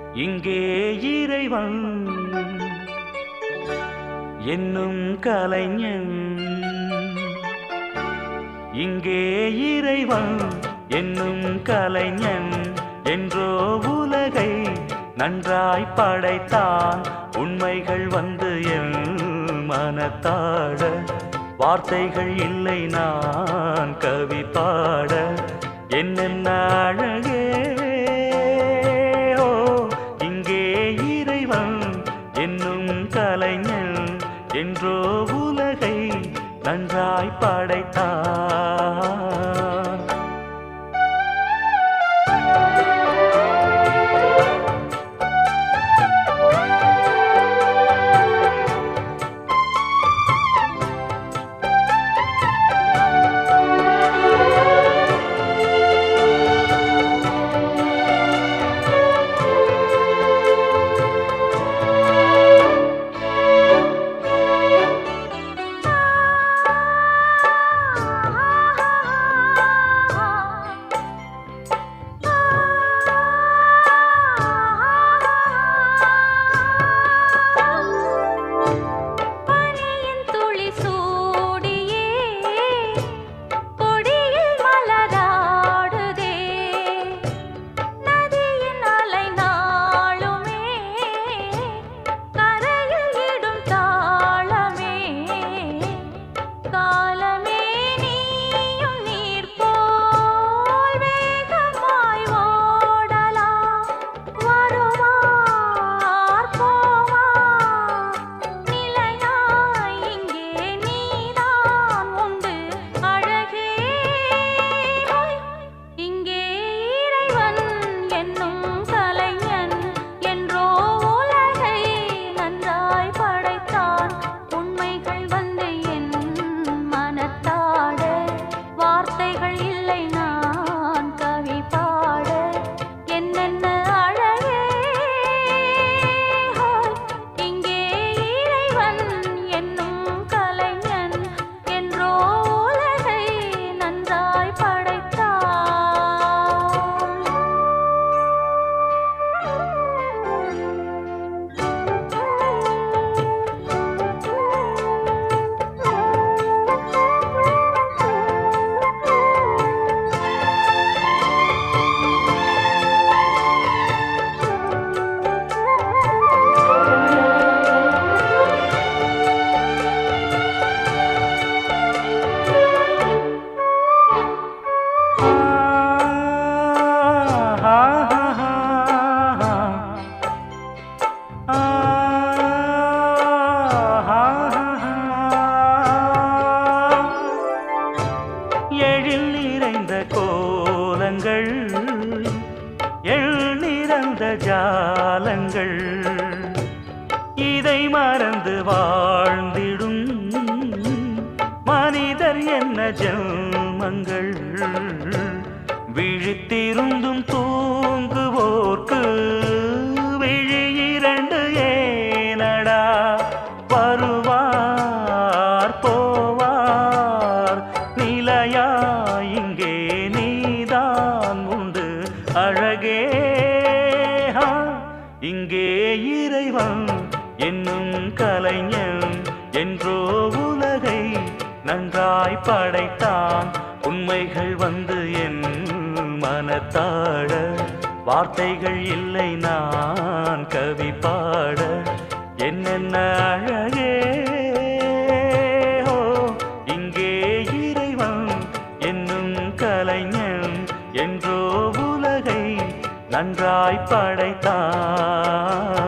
இங்கே இறைவன் என்னும் கலைஞன் இங்கே இறைவன் என்னும் கலைஞன் என்றோ உலகை நன்றாய் படைத்தான் உண்மைகள் வந்து என் மனத்தாட வார்த்தைகள் இல்லை நான் கவி பாட என்னென்ன அழகே ஓ இங்கே இறைவன் என்னும் கலைஞன் என்றோ உலகை நன்றாய் படைத்தான் பனியின் துளி சூடியே கொடியில் மலராடுதே நதியின் அலை நாளுமே கரையில் இடும் தாளமே காலமே நீயும் நீர் போல் வேகமாய் ஓடலாம் வருவார் போவார் நிலையாய் இங்கே நீதான் உண்டு அழகே இங்கே இறைவன் என்னும் கலைஞன் என்றோ உலகை நன்றாய் படைத்தான் உண்மைகள் வந்து என் மனத்தாட வார்த்தைகள் இல்லை நான் கவி பாட என்னென்ன அழகே ஹோய், இங்கே இறைவன் என்னும் கலைஞன் என்றோ உலகை நன்றாய் படைத்தான் எழில் நிறைந்த கோலங்கள் எள் நிறந்த ஜாலங்கள் இதை மறந்து வாழ்ந்திடும் மனிதர் என்ன ஜென்மங்கள் விழித்திருந்தும் தூங்குவோர்க்கு விழி இரண்டு ஏனடா வருவார் போவார் நிலையா இங்கே நீதான் உண்டு அழகே ஆ, இங்கே இறைவன் என்னும் கலைஞன் என்றோ உலகை நன்றாய் படைத்தான் உண்மைகள் வந்து என் மனத்தாட வார்த்தைகள் இல்லை நான் கவி பாட என்னென்ன அழகே ஓ இங்கே இறைவன் என்னும் கலைஞன் என்றோ உலகை நன்றாய் படைத்தான்